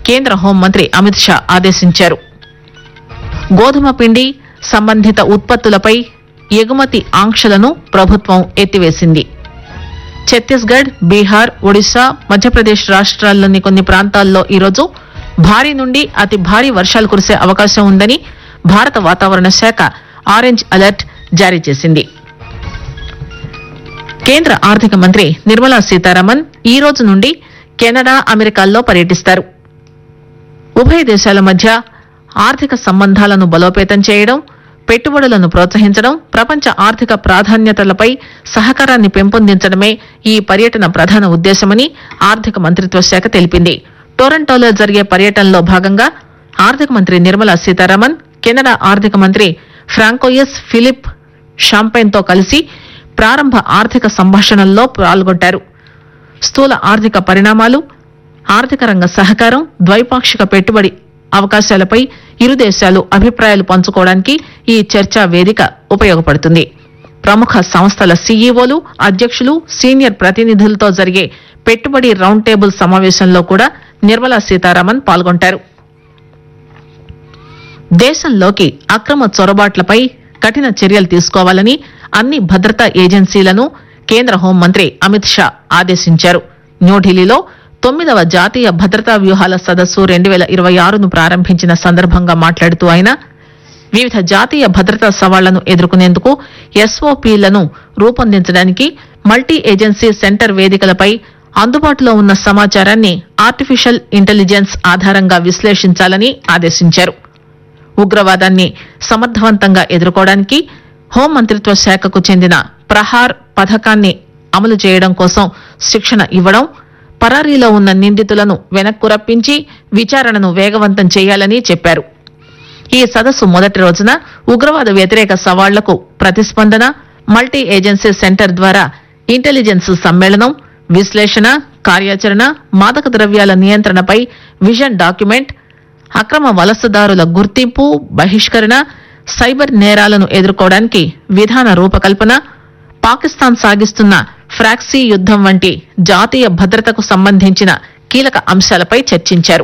కేంద్ర హోంమంత్రి అమిత్ షా ఆదేశించారు గోధుమ పిండి సంబంధిత ఉత్పత్తులపై ఎగుమతి ఆంక్షలను ప్రభుత్వం ఎత్తివేసింది ఛత్తీస్గఢ్ బీహార్ ఒడిశా మధ్యప్రదేశ్ రాష్ట్రాల్లోని కొన్ని ప్రాంతాల్లో ఈరోజు భారీ నుండి అతి భారీ వర్షాలు కురిసే అవకాశం ఉందని భారత వాతావరణ శాఖ ఆరెంజ్ అలర్ట్ జారీ చేసింది కేంద్ర ఆర్థిక మంత్రి నిర్మలా సీతారామన్ ఈ రోజు నుండి కెనడా అమెరికాల్లో పర్యటిస్తారు ఉభయ దేశాల మధ్య ఆర్థిక సంబంధాలను బలోపేతం చేయడం పెట్టుబడులను ప్రోత్సహించడం ప్రపంచ ఆర్థిక ప్రాధాన్యతలపై సహకారాన్ని పెంపొందించడమే ఈ పర్యటన ప్రధాన ఉద్దేశమని ఆర్థిక మంత్రిత్వ శాఖ తెలిపింది టొరంటోలో జరిగే పర్యటనలో భాగంగా ఆర్థిక మంత్రి నిర్మలా సీతారామన్ కెనడా ఆర్థిక మంత్రి ఫ్రాంకోయస్ ఫిలిప్ షాంపైన్ తో కలిసి ప్రారంభ ఆర్థిక సంభాషణల్లో పాల్గొంటారు స్థూల ఆర్థిక పరిణామాలు ఆర్థిక రంగ సహకారం ద్వైపాక్షిక పెట్టుబడి అవకాశాలపై ఇరు దేశాలు అభిప్రాయాలు పంచుకోవడానికి ఈ చర్చా వేదిక ఉపయోగపడుతుంది ప్రముఖ సంస్థల సీఈఓలు అధ్యక్షులు సీనియర్ ప్రతినిధులతో జరిగే పెట్టుబడి రౌండ్ టేబుల్ సమావేశంలో కూడా నిర్మలా సీతారామన్ పాల్గొంటారు దేశంలోకి అక్రమ చొరబాట్లపై కఠిన చర్యలు తీసుకోవాలని అన్ని భద్రతా ఏజెన్సీలను కేంద్ర హోంమంత్రి అమిత్ షా ఆదేశించారు న్యూఢిల్లీలో తొమ్మిదవ జాతీయ భద్రతా వ్యూహాల సదస్సు రెండు వేల ఇరవై ఆరును ప్రారంభించిన సందర్భంగా మాట్లాడుతూ ఆయన వివిధ జాతీయ భద్రతా సవాళ్లను ఎదుర్కొనేందుకు ఎస్ఓపీలను రూపొందించడానికి మల్టీ ఏజెన్సీ సెంటర్ వేదికలపై అందుబాటులో ఉన్న సమాచారాన్ని ఆర్టిఫిషియల్ ఇంటెలిజెన్స్ ఆధారంగా విశ్లేషించాలని ఆదేశించారు ఉగ్రవాదాన్ని సమర్థవంతంగా ఎదుర్కోవడానికి హోం మంత్రిత్వ శాఖకు చెందిన ప్రహార్ పథకాన్ని అమలు చేయడం కోసం శిక్షణ ఇవ్వడం పరారీలో ఉన్న నిందితులను వెనక్కు రప్పించి విచారణను వేగవంతం చేయాలని చెప్పారు ఈ సదస్సు మొదటి రోజున ఉగ్రవాద వ్యతిరేక సవాళ్లకు ప్రతిస్పందన మల్టీ ఏజెన్సీ సెంటర్ ద్వారా ఇంటెలిజెన్స్ సమ్మేళనం విశ్లేషణ కార్యాచరణ మాదక ద్రవ్యాల నియంత్రణపై విజన్ డాక్యుమెంట్ అక్రమ వలసదారుల గుర్తింపు బహిష్కరణ సైబర్ నేరాలను ఎదుర్కోవడానికి విధాన రూపకల్పన పాకిస్తాన్ సాగిస్తున్న ఫ్రాక్సీ యుద్దం వంటి జాతీయ భద్రతకు సంబంధించిన కీలక అంశాలపై చర్చించారు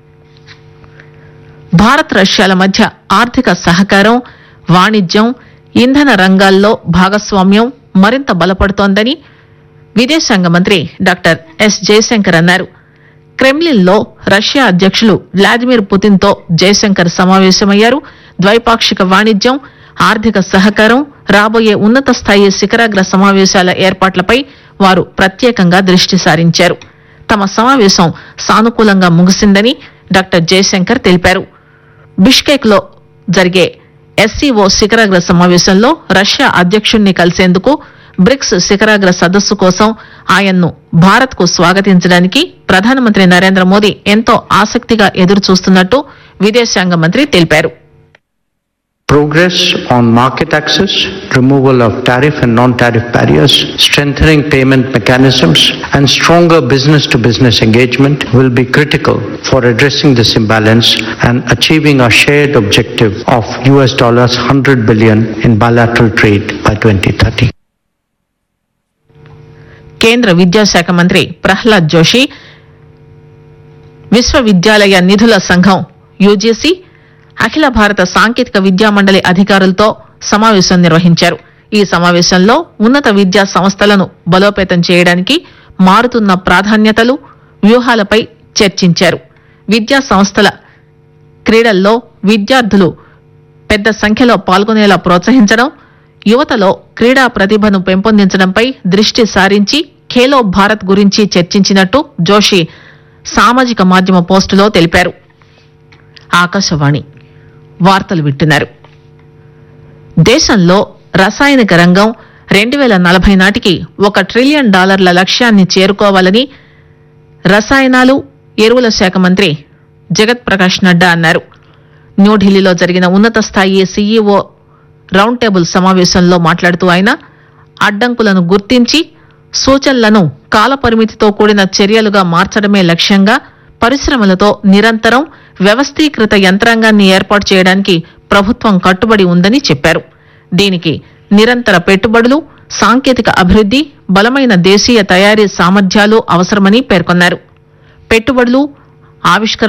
భారత్ రష్యాల మధ్య ఆర్థిక సహకారం వాణిజ్యం ఇంధన రంగాల్లో భాగస్వామ్యం మరింత బలపడుతోందని విదేశాంగ మంత్రి డాక్టర్ ఎస్ జయశంకర్ అన్నారు క్రెమ్లిన్లో రష్యా అధ్యక్షులు వ్లాదిమిర్ పుతిన్ తో జయశంకర్ సమావేశమయ్యారు ద్వైపాక్షిక వాణిజ్యం ఆర్థిక సహకారం రాబోయే ఉన్నత స్థాయి శిఖరాగ్ర సమావేశాల ఏర్పాట్లపై వారు ప్రత్యేకంగా దృష్టి సారించారు తమ సమావేశం సానుకూలంగా ముగిసిందని డాక్టర్ జయశంకర్ తెలిపారు బిష్కేక్ లో జరిగే ఎస్సీఓ శిఖరాగ్ర సమావేశంలో రష్యా అధ్యక్షుణ్ణి కలిసేందుకు బ్రిక్స్ శిఖరాగ్ర సదస్సు కోసం ఆయన్ను భారత్ కు స్వాగతించడానికి ప్రధానమంత్రి నరేంద్ర మోదీ ఎంతో ఆసక్తిగా ఎదురు చూస్తున్నట్టు విదేశాంగ మంత్రి తెలిపారు Progress on market access, removal of tariff and non-tariff barriers, strengthening payment mechanisms, and stronger business-to-business engagement will be critical for addressing this imbalance and achieving our shared objective of US dollars 100 billion in bilateral trade by 2030. కేంద్ర విద్యాశాఖ మంత్రి ప్రహ్లాద్ జోషి విశ్వవిద్యాలయ నిధుల సంఘం UGC అఖిల భారత సాంకేతిక విద్యా మండలి అధికారులతో సమావేశం నిర్వహించారు ఈ సమావేశంలో ఉన్నత విద్యా సంస్థలను బలోపేతం చేయడానికి మారుతున్న ప్రాధాన్యతలు వ్యూహాలపై చర్చించారు విద్యా సంస్థల క్రీడల్లో విద్యార్థులు పెద్ద సంఖ్యలో పాల్గొనేలా ప్రోత్సహించడం యువతలో క్రీడా ప్రతిభను పెంపొందించడంపై దృష్టి సారించి ఖేలో భారత్ గురించి చర్చించినట్టు జోషి సామాజిక మాధ్యమ పోస్టులో తెలిపారు ఆకాశవాణి వార్తలు వింటున్నారు దేశంలో రసాయనిక రంగం రెండు వేల నలభై నాటికి ఒక ట్రిలియన్ డాలర్ల లక్ష్యాన్ని చేరుకోవాలని రసాయనాలు ఎరువుల శాఖ మంత్రి జగత్ ప్రకాష్ నడ్డా అన్నారు న్యూఢిల్లీలో జరిగిన ఉన్నత స్థాయి సీఈఓ రౌండ్ టేబుల్ సమావేశంలో మాట్లాడుతూ ఆయన అడ్డంకులను గుర్తించి సూచనలను కాలపరిమితితో కూడిన చర్యలుగా మార్చడమే లక్ష్యంగా పరిశ్రమలతో నిరంతరం వ్యవస్థీకృత యంత్రాంగాన్ని ఏర్పాటు చేయడానికి ప్రభుత్వం కట్టుబడి ఉందని చెప్పారు దీనికి నిరంతర పెట్టుబడులు సాంకేతిక అభివృద్ది బలమైన దేశీయ తయారీ సామర్థ్యాలు అవసరమని పేర్కొన్నారు పెట్టుబడులు ఆవిష్కరణ